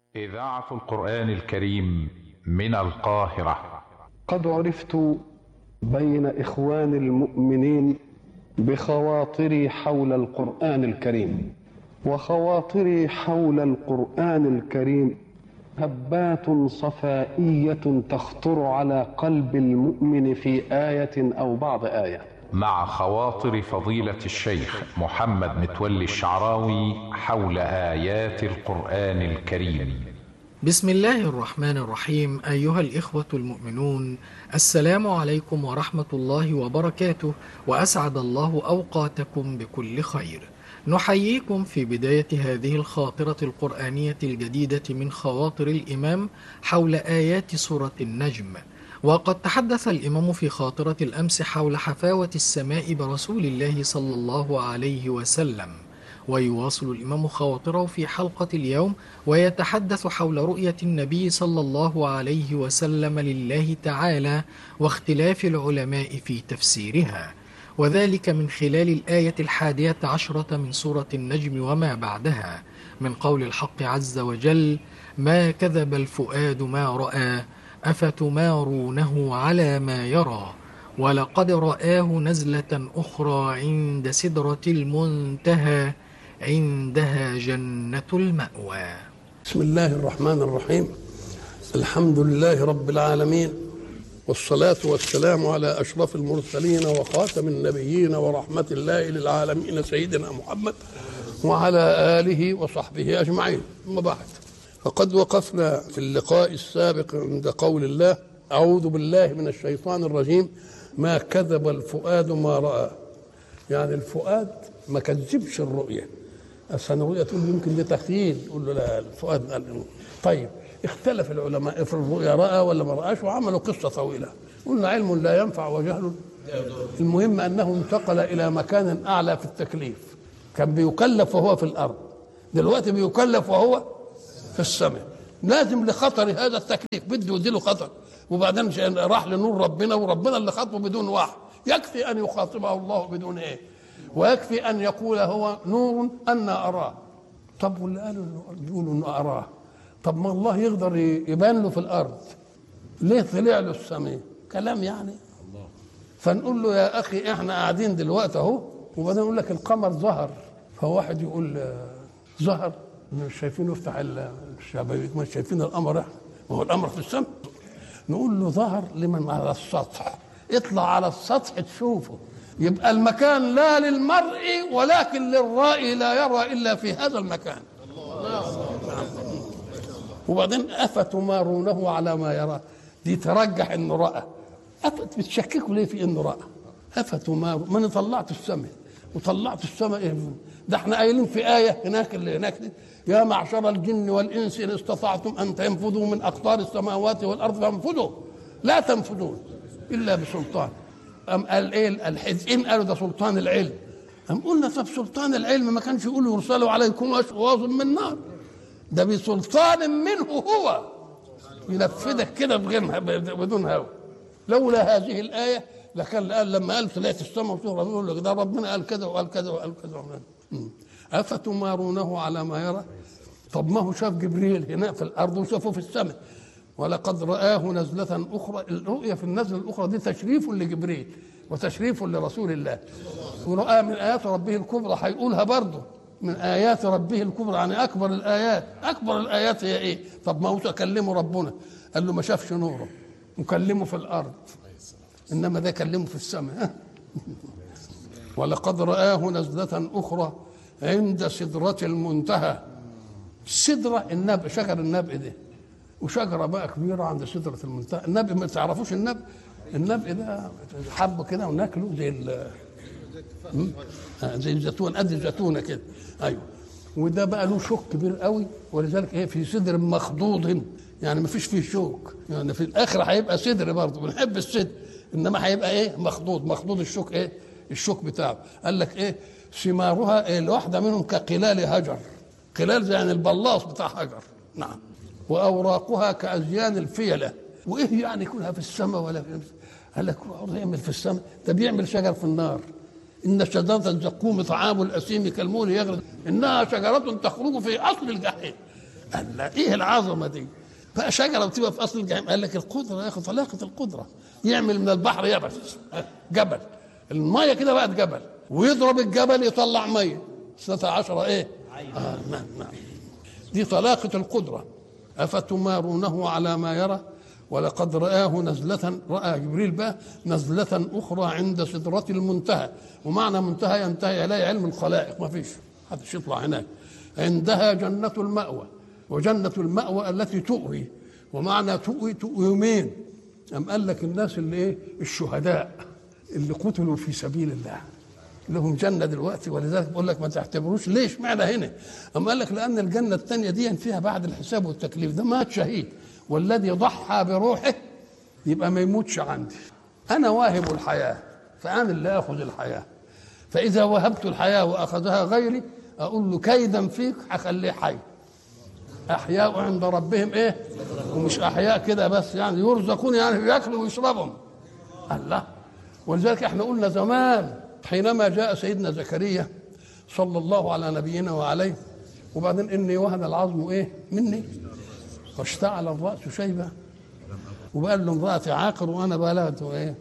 إذاعة القرآن الكريم من القاهرة قد عرفت بين إخوان المؤمنين بخواطري حول القرآن الكريم وخواطري حول القرآن الكريم هبات صفائية تخطر على قلب المؤمن في آية أو بعض آية مع خواطر فضيلة الشيخ محمد متولي الشعراوي حول آيات القرآن الكريم بسم الله الرحمن الرحيم أيها الإخوة المؤمنون السلام عليكم ورحمة الله وبركاته وأسعد الله أوقاتكم بكل خير نحييكم في بداية هذه الخاطرة القرآنية الجديدة من خواطر الإمام حول آيات سورة النجم وقد تحدث الإمام في خاطرة الأمس حول حفاوة السماء برسول الله صلى الله عليه وسلم ويواصل الإمام خواطره في حلقة اليوم ويتحدث حول رؤية النبي صلى الله عليه وسلم لله تعالى واختلاف العلماء في تفسيرها وذلك من خلال الآية الحادية عشرة من سورة النجم وما بعدها من قول الحق عز وجل ما كذب الفؤاد ما رأى أفتمارونه على ما يرى ولقد رآه نزلة أخرى عند سدرة المنتهى عندها جنة المأوى بسم الله الرحمن الرحيم الحمد لله رب العالمين والصلاة والسلام على أشرف المرسلين وخاتم النبيين ورحمة الله للعالمين سيدنا محمد وعلى آله وصحبه أجمعين أما بعد فقد وقفنا في اللقاء السابق عند قول الله أعوذ بالله من الشيطان الرجيم ما كذب الفؤاد ما رأى يعني الفؤاد ما كذبش الرؤية أصلا الرؤية تقول يمكن ده تخيل يقول له لا الفؤاد قال طيب اختلف العلماء في الرؤيا رأى ولا ما رأاش وعملوا قصة طويلة قلنا علم لا ينفع وجهل المهم أنه انتقل إلى مكان أعلى في التكليف كان بيكلف وهو في الأرض دلوقتي بيكلف وهو في السماء لازم لخطر هذا التكليف بده يديله خطر وبعدين راح لنور ربنا وربنا اللي خاطبه بدون وحي يكفي ان يخاطبه الله بدون ايه ويكفي ان يقول هو نور انا اراه طب واللي قالوا انه بيقولوا انه اراه طب ما الله يقدر يبان له في الارض ليه طلع له السماء كلام يعني فنقول له يا اخي احنا قاعدين دلوقتي اهو وبعدين يقول لك القمر ظهر فواحد يقول ظهر مش شايفينه يفتح الشبابيك مش شايفين القمر احنا ما هو القمر في السماء نقول له ظهر لمن على السطح اطلع على السطح تشوفه يبقى المكان لا للمرء ولكن للرائي لا يرى الا في هذا المكان وبعدين افتمارونه على ما يرى دي ترجح انه راى بتشككوا ليه في انه راى افتماروا ما انا طلعت السماء وطلعت السماء ايه ده احنا قايلين في ايه هناك اللي هناك دي يا معشر الجن والانس ان استطعتم ان تنفذوا من اقطار السماوات والارض فانفذوا لا تنفذون الا بسلطان ام قال ايه الحزقين قالوا ده سلطان العلم ام قلنا طب سلطان العلم ما كانش يقول يرسلوا عليكم اشواظ من نار ده بسلطان منه هو ينفذك كده بغير بدون هوى لولا هذه الايه لكان قال لما قال طلعت السماء وشهر يقول لك ده ربنا قال كذا وقال كذا وقال كذا افتمارونه على ما يرى طب ما هو شاف جبريل هنا في الارض وشافه في السماء ولقد رآه نزلة أخرى الرؤية في النزلة الأخرى دي تشريف لجبريل وتشريف لرسول الله ورأى من آيات ربه الكبرى هيقولها برضه من آيات ربه الكبرى يعني أكبر الآيات أكبر الآيات هي إيه طب ما هو كلمه ربنا قال له ما شافش نوره وكلمه في الأرض إنما ده كلمه في السماء ولقد رآه نزلة أخرى عند سدرة المنتهى السدرة النبء شجر النبء ده وشجرة بقى كبيرة عند سدرة المنتهى النبء ما تعرفوش النبء النبء ده حبه كده وناكله زي ال زي الزيتون قد الزيتونة كده أيوه وده بقى له شوك كبير قوي ولذلك ايه في صدر مخضوض يعني ما فيش فيه شوك يعني في الاخر هيبقى صدر برضه بنحب الصدر انما هيبقى ايه مخضوض مخضوض الشوك ايه الشوك بتاعه قال لك ايه ثمارها إيه الواحدة منهم كقلال هجر قلال زي يعني البلاص بتاع هجر نعم وأوراقها كأزيان الفيلة وإيه يعني يكونها في السماء ولا في قال لك يعمل في السماء ده بيعمل شجر في النار إن شجرة الزقوم طعام الأسيم كالمول يغرد إنها شجرة تخرج في أصل الجحيم قال لا ايه العظمه دي بقى شجره بتبقى في اصل الجحيم قال لك القدره يا اخي طلاقه القدره يعمل من البحر يبس جبل الميه كده بقت جبل ويضرب الجبل يطلع ميه اثنتا عشر ايه آه نعم نعم دي طلاقة القدرة أفتمارونه على ما يرى ولقد رآه نزلة رأى جبريل بقى نزلة أخرى عند سدرة المنتهى ومعنى منتهى ينتهي إليه علم الخلائق ما فيش محدش يطلع هناك عندها جنة المأوى وجنة المأوى التي تؤوي ومعنى تؤوي تؤوي يومين أم قال لك الناس اللي إيه الشهداء اللي قتلوا في سبيل الله لهم جنه دلوقتي ولذلك بقول لك ما تعتبروش ليش معنى هنا اما قال لك لان الجنه الثانيه دي فيها بعد الحساب والتكليف ده مات شهيد والذي ضحى بروحه يبقى ما يموتش عندي انا واهب الحياه فانا اللي اخذ الحياه فاذا وهبت الحياه واخذها غيري اقول له كيدا فيك هخليه حي احياء عند ربهم ايه ومش احياء كده بس يعني يرزقون يعني ياكلوا ويشربهم الله ولذلك احنا قلنا زمان حينما جاء سيدنا زكريا صلى الله على نبينا وعليه وبعدين اني وهن العظم ايه مني واشتعل الراس شيبه وقال له امراتي عاقر وانا بلغت ايه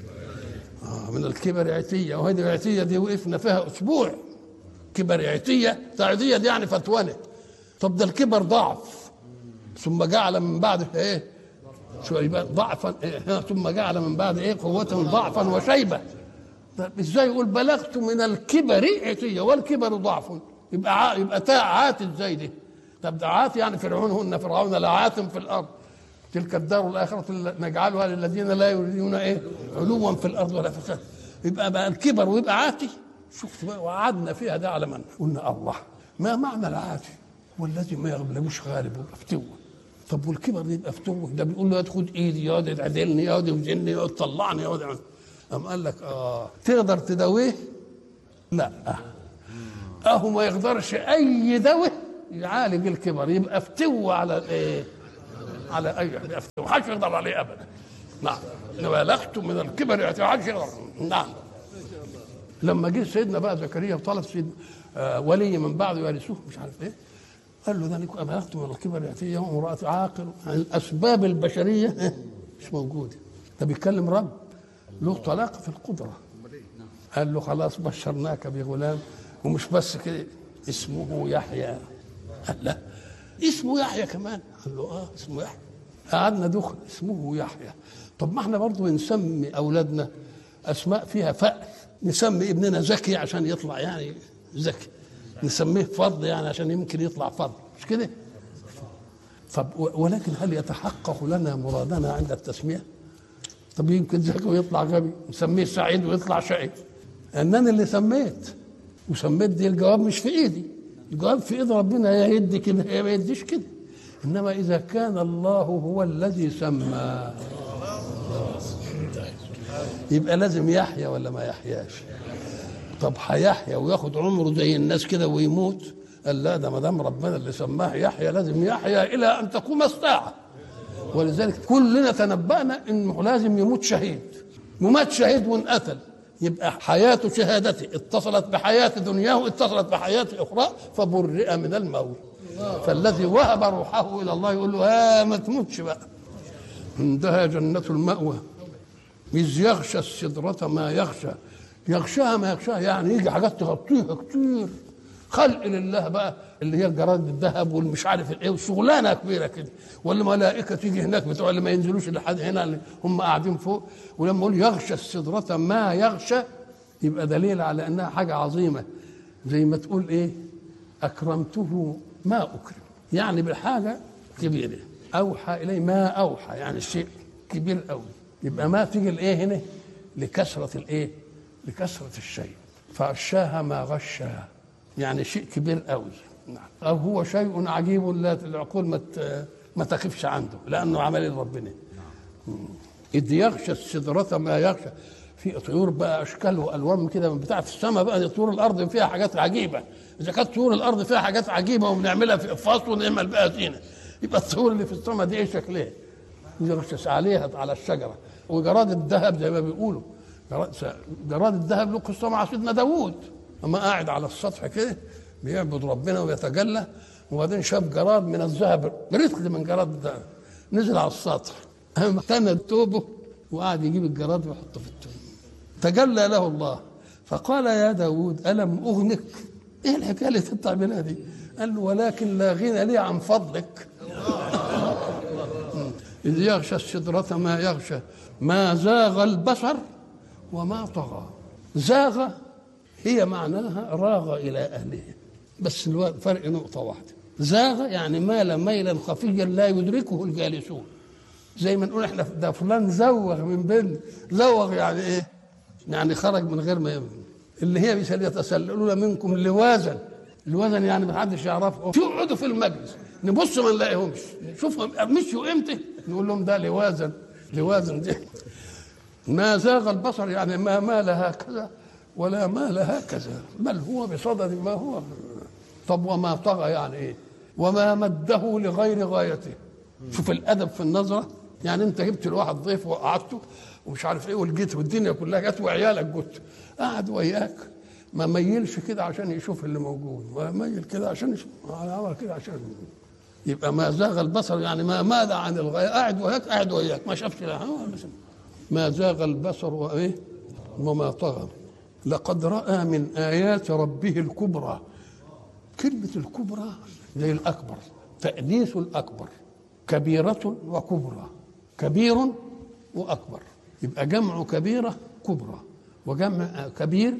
آه من الكبر عتيه وهذه العتيه دي وقفنا فيها اسبوع كبر عتيه تعديه دي يعني فتوانه طب ده الكبر ضعف ثم جعل من بعد ايه شو يبقى ضعفا إيه؟ ثم جعل من بعد ايه قوة ضعفا وشيبة طب ازاي يقول بلغت من الكبر عتية والكبر ضعف يبقى ع... يبقى تاء عات ازاي دي طب ده عات يعني فرعون هن فرعون لعات في الارض تلك الدار الاخرة نجعلها للذين لا يريدون ايه علوا في الارض ولا فساد يبقى بقى الكبر ويبقى عاتي شفت بقى وقعدنا فيها ده على من قلنا الله ما معنى العاتي والذي ما يغلبوش غالب ويبقى فتوه طب والكبر ده يبقى فتوه ده بيقول له خد ايدي يقعد يعدلني يقعد يوزني يقعد يطلعني يقعد يعمل قام قال لك اه تقدر تداويه؟ لا اهو ما يقدرش اي دواء يعالج الكبر يبقى فتوه على الايه؟ على اي يبقى فتوه محدش يقدر عليه ابدا نعم بلغت من الكبر يعني محدش يقدر نعم لما جه سيدنا بقى زكريا وطلب سيد آه ولي من بعده يرثوه مش عارف ايه قال له ذلك أبلغت من الكبر يأتي يوم امرأة عاقل يعني الأسباب البشرية مش موجودة ده بيتكلم رب له طلاقة في القدرة قال له خلاص بشرناك بغلام ومش بس كده اسمه يحيى قال لا اسمه يحيى كمان قال له اه اسمه يحيى قعدنا دخل اسمه يحيى طب ما احنا برضه نسمي اولادنا اسماء فيها فأل نسمي ابننا زكي عشان يطلع يعني ذكي نسميه فرض يعني عشان يمكن يطلع فرض مش كده طب ولكن هل يتحقق لنا مرادنا عند التسميه طب يمكن ذكي ويطلع غبي نسميه سعيد ويطلع شقي انني اللي سميت وسميت دي الجواب مش في ايدي الجواب في ايد ربنا يا يدي كده يا ما يديش كده انما اذا كان الله هو الذي سمى يبقى لازم يحيى ولا ما يحياش طب هيحيى وياخد عمره زي الناس كده ويموت قال لا ده ما دام ربنا اللي سماه يحيى لازم يحيى الى ان تقوم الساعه ولذلك كلنا تنبأنا انه لازم يموت شهيد ومات شهيد وانقتل يبقى حياة شهادته اتصلت بحياة دنياه اتصلت بحياة أخرى فبرئ من الموت فالذي وهب روحه إلى الله يقول له ها ما تموتش بقى عندها جنة المأوى إذ يغشى السدرة ما يغشى يغشاها ما يغشاها يعني يجي حاجات تغطيها كتير خلق لله بقى اللي هي الجراد الذهب والمش عارف الايه وشغلانه كبيره كده والملائكه تيجي هناك بتوع اللي ما ينزلوش لحد هنا اللي هم قاعدين فوق ولما يقول يغشى السدرة ما يغشى يبقى دليل على انها حاجه عظيمه زي ما تقول ايه اكرمته ما اكرم يعني بالحاجه كبيره اوحى اليه ما اوحى يعني شيء كبير قوي يبقى ما تيجي الايه هنا لكثره الايه لكثره الشيء فغشاها ما غشاها يعني شيء كبير قوي نعم او هو شيء عجيب لا العقول ما ما تخفش عنده لانه عمل ربنا اذ يغشى السدرة ما يغشى في طيور بقى اشكال والوان كده من بتاعه السماء بقى دي طيور الارض فيها حاجات عجيبه اذا كانت طيور الارض فيها حاجات عجيبه وبنعملها في اقفاص ونعمل بقى زينه يبقى الطيور اللي في السماء دي ايه شكلها؟ يغشى عليها على الشجره وجراد الذهب زي ما بيقولوا جراد الذهب له قصه مع سيدنا داوود اما قاعد على السطح كده بيعبد ربنا ويتجلى وبعدين شاف جراد من الذهب رتل من جراد الذهب نزل على السطح قام تنى توبه وقعد يجيب الجراد ويحطه في التوب تجلى له الله فقال يا داود ألم أغنك إيه الحكاية اللي أنت بتعملها دي قال له ولكن لا غنى لي عن فضلك إذ يغشى السدرة ما يغشى ما زاغ البصر وما طغى زاغ هي معناها راغ إلى أهله بس الفرق نقطة واحدة زاغ يعني مال ميلا خفيا لا يدركه الجالسون زي ما نقول احنا ده فلان زوغ من بين زوغ يعني ايه؟ يعني خرج من غير ما يمن. اللي هي مثال يتسللون منكم لوازا الوزن يعني ما حدش يعرفه يقعدوا في المجلس نبص ما نلاقيهمش نشوفهم مشوا امتى نقول لهم ده لوازن لوازن دي ما زاغ البصر يعني ما مال هكذا ولا مال هكذا بل هو بصدد ما هو طب وما طغى يعني ايه وما مده لغير غايته شوف الادب في النظره يعني انت جبت لواحد ضيف وقعدته ومش عارف ايه ولقيت والدنيا كلها جت وعيالك جت قعد وياك ما ميلش كده عشان يشوف اللي موجود ولا ميل كده عشان يشوف عمل كده عشان يبقى ما زاغ البصر يعني ما مال عن الغايه قاعد وياك قاعد وياك ما شافش ما زاغ البصر وايه وما طغى لقد راى من ايات ربه الكبرى كلمه الكبرى زي الاكبر تأنيث الأكبر كبيرة وكبرى كبير وأكبر يبقى جمع كبيرة كبرى وجمع كبير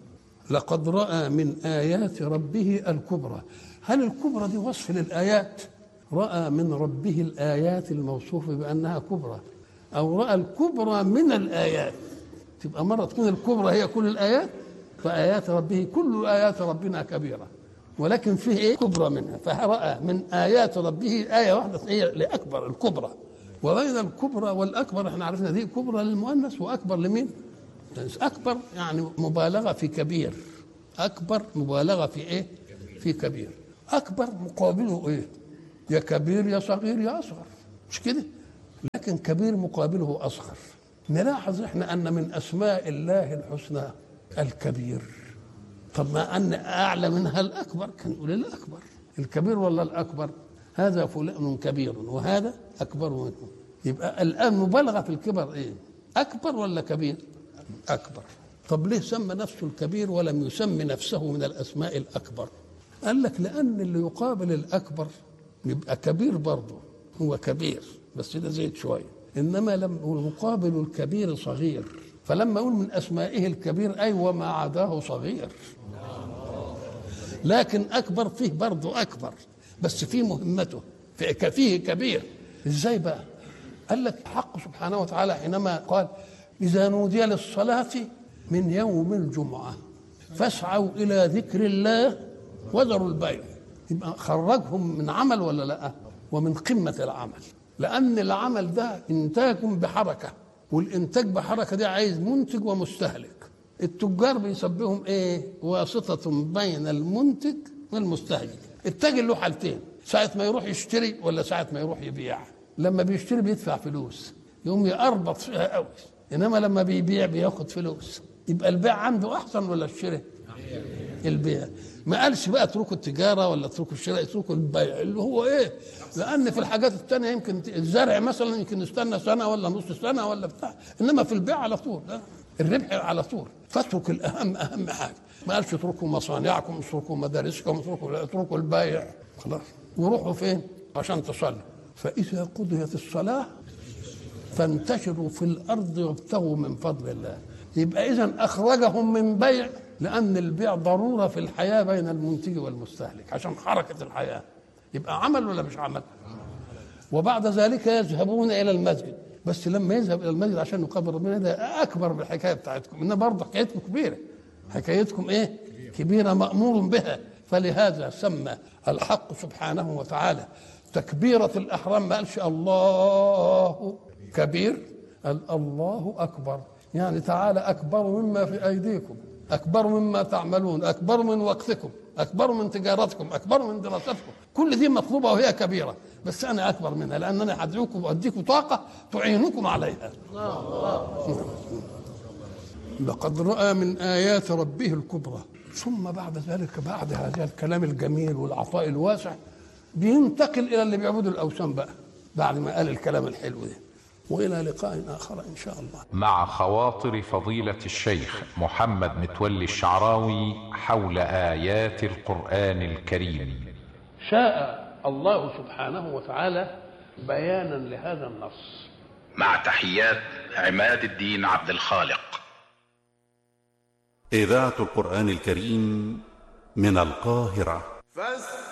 لقد رأى من آيات ربه الكبرى هل الكبرى دي وصف للآيات رأى من ربه الآيات الموصوفة بأنها كبرى أو رأى الكبرى من الآيات تبقى مرة تكون الكبرى هي كل الآيات فآيات ربه كل آيات ربنا كبيرة ولكن فيه ايه كبرى منها فرأى من آيات ربه آية واحدة هي لأكبر الكبرى وبين الكبرى والأكبر احنا عرفنا دي كبرى للمؤنث وأكبر لمين؟ أكبر يعني مبالغة في كبير أكبر مبالغة في إيه؟ في كبير أكبر مقابله إيه؟ يا كبير يا صغير يا أصغر مش كده؟ لكن كبير مقابله أصغر نلاحظ احنا أن من أسماء الله الحسنى الكبير طب ما أن أعلى منها الأكبر كان يقول الأكبر الكبير ولا الأكبر هذا فلان كبير وهذا أكبر منه يبقى الآن مبالغة في الكبر إيه أكبر ولا كبير أكبر طب ليه سمى نفسه الكبير ولم يسمي نفسه من الأسماء الأكبر قال لك لأن اللي يقابل الأكبر يبقى كبير برضه هو كبير بس ده زيد شوية إنما لما يقابل الكبير صغير فلما يقول من أسمائه الكبير أي وما عداه صغير لكن أكبر فيه برضه أكبر بس فيه مهمته فيه كبير إزاي بقى قال لك الحق سبحانه وتعالى حينما قال إذا نودي للصلاة من يوم الجمعة فاسعوا إلى ذكر الله وذروا البيع يبقى خرجهم من عمل ولا لا ومن قمة العمل لأن العمل ده إنتاج بحركة والإنتاج بحركة دي عايز منتج ومستهلك التجار بيسبهم إيه واسطة بين المنتج والمستهلك التاجر له حالتين ساعة ما يروح يشتري ولا ساعة ما يروح يبيع لما بيشتري بيدفع فلوس يقوم يقربط فيها قوي انما لما بيبيع بياخد فلوس يبقى البيع عنده احسن ولا الشراء البيع ما قالش بقى اتركوا التجاره ولا اتركوا الشراء اتركوا البيع اللي هو ايه لان في الحاجات الثانيه يمكن الزرع مثلا يمكن نستنى سنه ولا نص سنه ولا بتاع انما في البيع على طول لا الربح على طول فاترك الاهم اهم حاجه ما قالش اتركوا مصانعكم اتركوا مدارسكم اتركوا اتركوا البيع خلاص وروحوا فين عشان تصلوا فاذا قضيت الصلاه فانتشروا في الارض وابتغوا من فضل الله يبقى اذا اخرجهم من بيع لان البيع ضروره في الحياه بين المنتج والمستهلك عشان حركه الحياه يبقى عمل ولا مش عمل وبعد ذلك يذهبون الى المسجد بس لما يذهب الى المسجد عشان يقابل ربنا ده اكبر من الحكايه بتاعتكم ان برضه حكايتكم كبيره حكايتكم ايه كبيره مامور بها فلهذا سمى الحق سبحانه وتعالى تكبيرة الإحرام ما قالش الله كبير قال الله أكبر يعني تعالى أكبر مما في أيديكم أكبر مما تعملون أكبر من وقتكم أكبر من تجارتكم أكبر من دراستكم كل دي مطلوبة وهي كبيرة بس أنا أكبر منها لأنني هدعوكم وأديكم طاقة تعينكم عليها لقد رأى من آيات ربه الكبرى ثم بعد ذلك بعد هذا الكلام الجميل والعطاء الواسع بينتقل الى اللي بيعبدوا الاوثان بقى بعد ما قال الكلام الحلو ده والى لقاء اخر ان شاء الله مع خواطر فضيلة الشيخ محمد متولي الشعراوي حول آيات القرآن الكريم شاء الله سبحانه وتعالى بيانا لهذا النص مع تحيات عماد الدين عبد الخالق إذاعة القرآن الكريم من القاهرة فاستمعوا